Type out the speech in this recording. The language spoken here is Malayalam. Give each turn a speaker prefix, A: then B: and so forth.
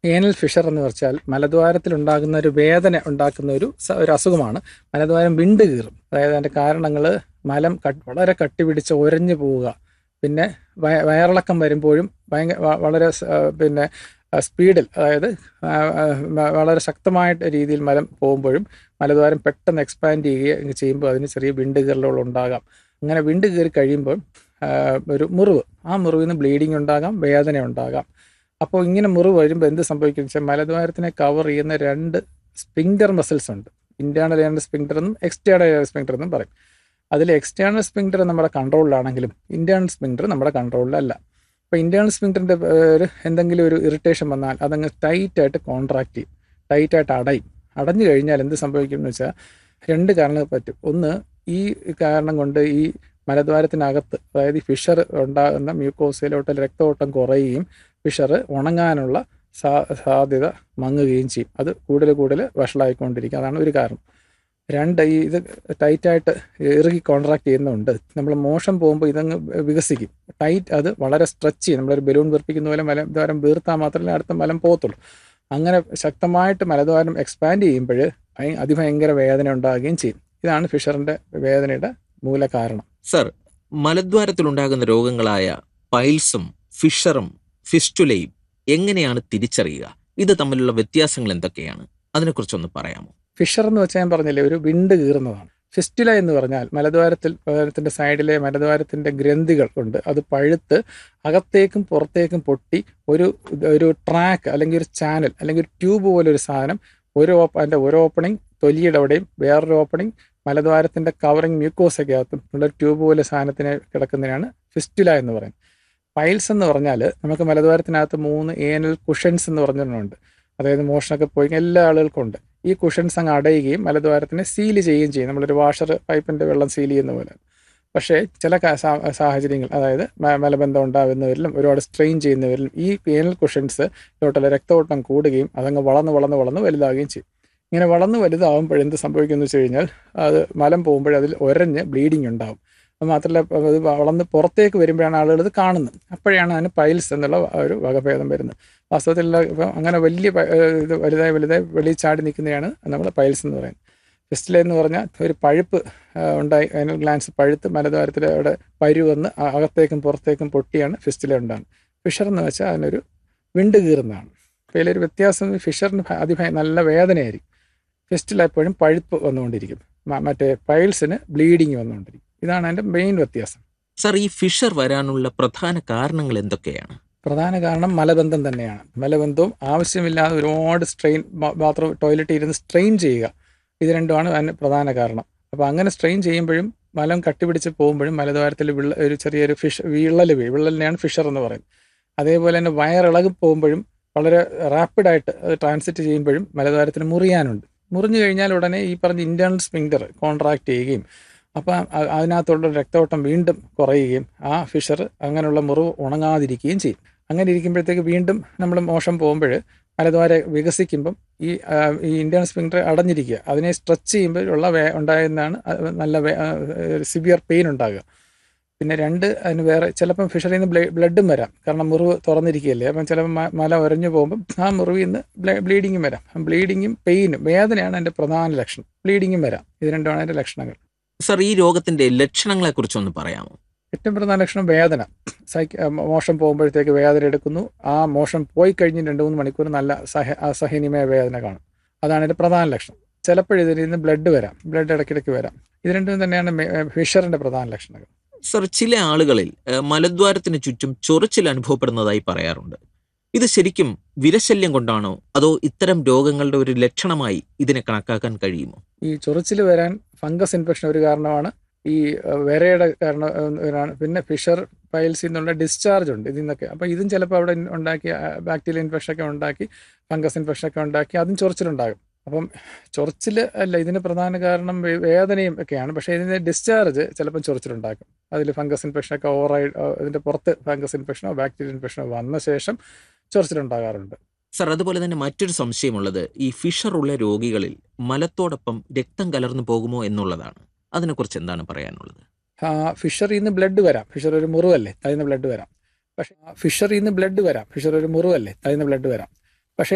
A: ഏനൽ ഫിഷർ എന്ന് വെച്ചാൽ മലദ്വാരത്തിൽ ഉണ്ടാകുന്ന ഒരു വേദന ഉണ്ടാക്കുന്ന ഒരു സ- ഒരു അസുഖമാണ് മലദ്വാരം വിണ്ട് കീറും അതായത് അതിൻ്റെ കാരണങ്ങൾ മലം കട്ട് വളരെ കട്ടി പിടിച്ച് ഒരഞ്ഞു പോവുക പിന്നെ വയ- വയറിളക്കം വരുമ്പോഴും ഭയങ്കര വ- വളരെ സ- ആ, പിന്നെ ആ, സ്പീഡിൽ അതായത് ആ, ആ, വ- വളരെ ശക്തമായിട്ട് രീതിയിൽ മലം പോകുമ്പോഴും മലദ്വാരം പെട്ടെന്ന് എക്സ്പാൻഡ് ചെയ്യുക ചെയ്യുമ്പോൾ അതിന് ചെറിയ വിണ്ട് കീറലുകൾ ഉണ്ടാകാം അങ്ങനെ വിണ്ട് കീറി കഴിയുമ്പോൾ ആ, ഒരു മുറിവ് ആ മുറിവിൽ നിന്ന് ബ്ലീഡിങ് ഉണ്ടാകാം വേദന ഉണ്ടാകാം അപ്പോൾ ഇങ്ങനെ മുറിവ് വരുമ്പോൾ എന്ത് സംഭവിക്കും വെച്ചാൽ മലദ്വാരത്തിനെ കവർ ചെയ്യുന്ന രണ്ട് സ്പിങ്ഡർ മസിൽസ് ഉണ്ട് ഇന്റേണൽ ഏണൽ സ്പിങ്ഡർ എന്നും എക്സ്റ്റേണൽ ഏണൽ സ്പിങ്ഡർ എന്നും പറയും അതിൽ എക്സ്റ്റേണൽ സ്പിങ്ഡർ നമ്മുടെ കൺട്രോളിലാണെങ്കിലും ഇന്റേണൽ സ്പിങ്ഡർ നമ്മുടെ കൺട്രോളിലല്ല അപ്പോൾ ഇന്റേണൽ സ്പിങ്ഡറിൻ്റെ ഒരു എന്തെങ്കിലും ഒരു ഇറിറ്റേഷൻ വന്നാൽ അതങ്ങ് ടൈറ്റായിട്ട് കോൺട്രാക്ട് ചെയ്യും ടൈറ്റായിട്ട് അടയും അടഞ്ഞു കഴിഞ്ഞാൽ എന്ത് സംഭവിക്കും എന്ന് വെച്ചാൽ രണ്ട് കാരണങ്ങൾ പറ്റും ഒന്ന് ഈ കാരണം കൊണ്ട് ഈ മലദ്വാരത്തിനകത്ത് അതായത് ഈ ഫിഷർ ഉണ്ടാകുന്ന മ്യൂക്കോസയിലോട്ട് രക്തഓട്ടം കുറയുകയും ഫിഷർ ഉണങ്ങാനുള്ള സാ സാധ്യത മങ്ങുകയും ചെയ്യും അത് കൂടുതൽ കൂടുതൽ വഷളായിക്കൊണ്ടിരിക്കും അതാണ് ഒരു കാരണം രണ്ട് ഈ ഇത് ടൈറ്റായിട്ട് ഇറുകി കോൺട്രാക്ട് ചെയ്യുന്നുണ്ട് നമ്മൾ മോശം പോകുമ്പോൾ ഇതങ്ങ് വികസിക്കും ടൈറ്റ് അത് വളരെ സ്ട്രെച്ച് ചെയ്യും നമ്മളൊരു ബലൂൺ വീർപ്പിക്കുന്ന പോലെ മലദ്വാരം വീർത്താൽ മാത്രമേ അടുത്ത മലം പോകത്തുള്ളൂ അങ്ങനെ ശക്തമായിട്ട് മലദ്വാരം എക്സ്പാൻഡ് ചെയ്യുമ്പോൾ ഭയ- അതിഭയങ്കര വേദന ഉണ്ടാകുകയും ചെയ്യും ഇതാണ് ഫിഷറിന്റെ വേദനയുടെ മൂല കാരണം
B: സർ മലദ്വാരത്തിലുണ്ടാകുന്ന രോഗങ്ങളായ പൈൽസും ഫിഷറും ഫിസ്റ്റുലയും എങ്ങനെയാണ് തിരിച്ചറിയുക ഇത് തമ്മിലുള്ള വ്യത്യാസങ്ങൾ എന്തൊക്കെയാണ് അതിനെക്കുറിച്ചൊന്ന് പറയാമോ
A: ഫിഷർ എന്ന് വെച്ചാൽ ഞാൻ പറഞ്ഞില്ലേ ഒരു വിണ്ട് കീറുന്നതാണ് ഫിസ്റ്റുല എന്ന് പറഞ്ഞാൽ മലദ്വാരത്തിൽ മലദ്വാരത്തിന്റെ സൈഡിലെ മലദ്വാരത്തിന്റെ ഗ്രന്ഥികൾ ഉണ്ട് അത് പഴുത്ത് അകത്തേക്കും പുറത്തേക്കും പൊട്ടി ഒരു ഒരു ട്രാക്ക് അല്ലെങ്കിൽ ഒരു ചാനൽ അല്ലെങ്കിൽ ഒരു ട്യൂബ് പോലെ ഒരു സാധനം ഒരു ഓപ്പ അതിന്റെ ഒരു ഓപ്പണിംഗ് തൊലിയുടെ അവിടെയും വേറൊരു ഓപ്പണിംഗ് മലദ്വാരത്തിന്റെ കവറിങ് മ്യൂക്കോസൊക്കെയകത്തും ഉള്ള ഒരു ട്യൂബ് പോലെ സാധനത്തിന് കിടക്കുന്നതിനാണ് ഫിസ്റ്റുല എന്ന് പറയുന്നത് പൈൽസ് എന്ന് പറഞ്ഞാൽ നമുക്ക് മലദ്വാരത്തിനകത്ത് മൂന്ന് ഏനൽ കുഷൻസ് എന്ന് പറഞ്ഞിട്ടുണ്ട് അതായത് മോഷണമൊക്കെ പോയി എല്ലാ ആളുകൾക്കും ഉണ്ട് ഈ കുഷൻസ് അങ്ങ് അടയുകയും മലദ്വാരത്തിനെ സീൽ ചെയ്യുകയും ചെയ്യും നമ്മളൊരു വാഷർ പൈപ്പിന്റെ വെള്ളം സീൽ ചെയ്യുന്ന പോലെ പക്ഷേ ചില കാ- സാ- സാഹചര്യങ്ങൾ അതായത് മ- മലബന്ധം ഉണ്ടാകുന്നവരിലും ഒരുപാട് സ്ട്രെയിൻ ചെയ്യുന്നവരിലും ഈ പേനൽ കുഷൻസ് ലോട്ടുള്ള രക്തഓട്ടം കൂടുകയും അതങ്ങ് വളർന്ന് വളർന്ന് വളർന്ന് വലുതാവുകയും ചെയ്യും ഇങ്ങനെ വളർന്ന് വലുതാവുമ്പോൾ എന്ത് സംഭവിക്കുമെന്ന് വെച്ച് കഴിഞ്ഞാൽ അത് മലം പോകുമ്പോൾ അതിൽ ഒരഞ്ഞ് ബ്ലീഡിങ് ഉണ്ടാവും അത് മാത്രമല്ല അത് വളർന്ന് പുറത്തേക്ക് വരുമ്പോഴാണ് ആളുകൾ ഇത് കാണുന്നത് അപ്പോഴാണ് അതിന് പൈൽസ് എന്നുള്ള ഒരു വകഭേദം വരുന്നത് വാസ്തവത്തിൽ ഇപ്പം അങ്ങനെ വലിയ പ- ഏഹ് ഇത് വലുതായി വലുതായി വെളിയിൽ ചാടി നിൽക്കുന്നതാണ് നമ്മൾ പൈൽസ് എന്ന് പറയുന്നത് ഫിസ്റ്റില എന്ന് പറഞ്ഞാൽ ഒരു പഴുപ്പ് ആ, ഉണ്ടായി അതിന് ഗ്ലാൻസ് പഴുത്ത് മലദ്വാരത്തിൽ അവിടെ പരു വന്ന് അ- അകത്തേക്കും പുറത്തേക്കും പൊട്ടിയാണ് ഫിസ്റ്റില ഉണ്ടാകുന്നത് ഫിഷർ എന്ന് വെച്ചാൽ അതിനൊരു വിണ്ട് കീറുന്നതാണ് അപ്പോൾ ഇതിലൊരു വ്യത്യാസം ഫിഷറിന് ഭ- അതിഭയ നല്ല വേദനയായിരിക്കും ഫിസ്റ്റില എപ്പോഴും പഴുപ്പ് വന്നുകൊണ്ടിരിക്കും മ- മറ്റേ പൈൽസിന് ബ്ലീഡിങ് വന്നുകൊണ്ടിരിക്കും ഇതാണ് അതിൻ്റെ മെയിൻ വ്യത്യാസം
B: സർ ഈ ഫിഷർ വരാനുള്ള പ്രധാന കാരണങ്ങൾ എന്തൊക്കെയാണ്
A: പ്രധാന കാരണം മലബന്ധം തന്നെയാണ് മലബന്ധവും ആവശ്യമില്ലാതെ ഒരുപാട് സ്ട്രെയിൻ ബാത്റൂം ടോയ്ലറ്റിൽ ഇരുന്ന് സ്ട്രെയിൻ ചെയ്യുക ഇത് രണ്ടുമാണ് അതിന് പ്രധാന കാരണം അപ്പോൾ അങ്ങനെ സ്ട്രെയിൻ ചെയ്യുമ്പോഴും മലം കട്ടിപിടിച്ച് പോകുമ്പോഴും മലദ്വാരത്തിൽ വിള്ള ഒരു ചെറിയൊരു ഫിഷ് വിള്ളൽ വീഴും വിള്ളലിനെയാണ് ഫിഷർ എന്ന് പറയുന്നത് അതേപോലെ തന്നെ വയറിളകി പോകുമ്പോഴും വളരെ റാപ്പിഡായിട്ട് അത് ട്രാൻസിറ്റ് ചെയ്യുമ്പോഴും മലദ്വാരത്തിന് മുറിയാനുണ്ട് മുറിഞ്ഞു കഴിഞ്ഞാൽ ഉടനെ ഈ പറഞ്ഞ ഇന്റേണൽ സ്പിങ്ഡർ കോൺട്രാക്ട് ചെയ്യുകയും അപ്പം അ- അതിനകത്തുള്ള രക്തോട്ടം വീണ്ടും കുറയുകയും ആ ഫിഷർ അങ്ങനെയുള്ള മുറിവ് ഉണങ്ങാതിരിക്കുകയും ചെയ്യും അങ്ങനെ ഇരിക്കുമ്പോഴത്തേക്ക് വീണ്ടും നമ്മൾ മോശം പോകുമ്പോൾ മലദ്വാര വികസിക്കുമ്പം ഈ ആ, ഈ ഇന്റേണൽ സ്പിങ്ഡർ അടഞ്ഞിരിക്കുക അതിനെ സ്ട്രെച്ച് ചെയ്യുമ്പോൾ ഉള്ള വേ ഉണ്ടാകുന്നതാണ് അത് നല്ല സിവിയർ പെയിൻ ഉണ്ടാകുക പിന്നെ രണ്ട് അതിന് വേറെ ചിലപ്പം ഫിഷറിൽ നിന്ന് ബ്ലഡും വരാം കാരണം മുറിവ് തുറന്നിരിക്കുകയല്ലേ അപ്പം ചിലപ്പോൾ മ- മല ഉരഞ്ഞു പോകുമ്പം ആ മുറിവിൽ നിന്ന് ബ്ലീഡിങ്ങും വരാം ബ്ലീഡിങ്ങും പെയിനും വേദനയാണ് അതിൻ്റെ പ്രധാന ലക്ഷണം ബ്ലീഡിങ്ങും വരാം ഇത് രണ്ടുമാണ് അതിൻ്റെ ലക്ഷണങ്ങൾ
B: സർ ഈ രോഗത്തിന്റെ ലക്ഷണങ്ങളെ കുറിച്ചൊന്ന് പറയാമോ
A: ഏറ്റവും പ്രധാന ലക്ഷണം വേദന സൈക്ക് മോശം പോകുമ്പോഴത്തേക്ക് വേദന എടുക്കുന്നു ആ മോശം പോയി കഴിഞ്ഞ് രണ്ട് മൂന്ന് മണിക്കൂർ നല്ല സഹ അസഹനീയമായ വേദന കാണും അതാണ് ഇതിന്റെ പ്രധാന ലക്ഷണം ചിലപ്പോൾ ഇതിൽ നിന്ന് ബ്ലഡ് വരാം ബ്ലഡ് ഇടയ്ക്കിടയ്ക്ക് വരാം ഇത് രണ്ടും തന്നെയാണ് മെ- ഫിഷറിന്റെ പ്രധാന ലക്ഷണങ്ങൾ
B: സർ ചില ആളുകളിൽ ഏഹ്, മലദ്വാരത്തിന് ചുറ്റും ചൊറിച്ചിൽ അനുഭവപ്പെടുന്നതായി പറയാറുണ്ട് ഇത് ശരിക്കും വിരശല്യം കൊണ്ടാണോ അതോ ഇത്തരം രോഗങ്ങളുടെ ഒരു ലക്ഷണമായി ഇതിനെ കണക്കാക്കാൻ കഴിയുമോ
A: ഈ ചൊറിച്ചിൽ വരാൻ ഫംഗസ് ഇൻഫെക്ഷൻ ഒരു കാരണമാണ് ഈ അഹ്, വിരയുടെ കാരണം അഹ്, ഒരാണ് പിന്നെ ഫിഷർ പൈൽസിൽ നിന്നുള്ള ഡിസ്ചാർജ് ഉണ്ട് ഇതിൽ നിന്നൊക്കെ അപ്പോൾ ഇതും ചിലപ്പോൾ അവിടെ ഉണ്ടാക്കി ബാക്ടീരിയൽ ഇൻഫെക്ഷൻ ഒക്കെ ഉണ്ടാക്കി ഫംഗസ് ഇൻഫെക്ഷൻ ഒക്കെ ഉണ്ടാക്കി അതും ചൊറിച്ചിലുണ്ടാകും അപ്പം ചൊറിച്ചിൽ അല്ല ഇതിന് പ്രധാന കാരണം വേ- വേദനയും ഒക്കെയാണ് പക്ഷേ ഇതിൻ്റെ ഡിസ്ചാർജ് ചിലപ്പം ചൊറിച്ചിലുണ്ടാക്കും അതിൽ ഫംഗസ് ഇൻഫെക്ഷൻ ഒക്കെ ഓവറായി ഇതിൻ്റെ പുറത്ത് ഫംഗസ് ഇൻഫെക്ഷനോ ബാക്ടീരിയൽ ഇൻഫെക്ഷനോ വന്ന ശേഷം ചൊറിച്ചിലുണ്ടാകാറുണ്ട്
B: സർ അതുപോലെ തന്നെ മറ്റൊരു സംശയമുള്ളത് ഈ ഫിഷർ ഉള്ള രോഗികളിൽ മലത്തോടൊപ്പം രക്തം കലർന്നു പോകുമോ എന്നുള്ളതാണ് അതിനെക്കുറിച്ച് എന്താണ് പറയാനുള്ളത്
A: ആ, ഫിഷറിൽ നിന്ന് ബ്ലഡ് വരാം ഫിഷർ ഒരു മുറിവല്ലേ അതിൽ നിന്ന് ബ്ലഡ് വരാം പക്ഷേ ആ, ഫിഷറിൽ നിന്ന് ബ്ലഡ് വരാം ഫിഷർ ഒരു മുറിവല്ലേ അതിൽ നിന്ന് ബ്ലഡ് വരാം